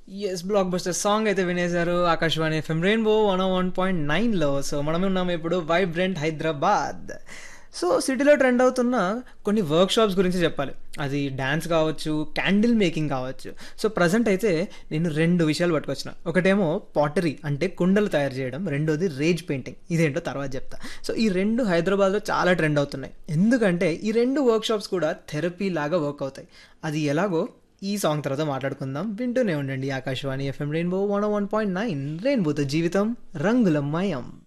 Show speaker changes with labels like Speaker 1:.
Speaker 1: yes black blockbuster song అయితే వినేశారు Akashvani FM Rainbow one one point నైన్లో సో మనం ఉన్నాము ఇప్పుడు వైబ్రెంట్ హైదరాబాద్ సో సిటీలో ట్రెండ్ అవుతున్న కొన్ని వర్క్ షాప్స్ గురించి చెప్పాలి అది డ్యాన్స్ కావచ్చు క్యాండిల్ మేకింగ్ కావచ్చు సో ప్రజెంట్ అయితే నేను రెండు విషయాలు పట్టుకొచ్చిన ఒకటేమో పాటరీ అంటే కుండలు తయారు చేయడం రెండోది రేజ్ పెయింటింగ్ ఇదేంటో తర్వాత చెప్తా సో ఈ రెండు హైదరాబాద్లో చాలా ట్రెండ్ అవుతున్నాయి ఎందుకంటే ఈ రెండు వర్క్ షాప్స్ కూడా థెరపీ లాగా వర్క్ అవుతాయి అది ఎలాగో ఈ సాంగ్ తర్వాత మాట్లాడుకుందాం వింటూనే ఉండండి Akashvani FM Rainbow one one point nine రెయిన్బోతో జీవితం రంగులమయం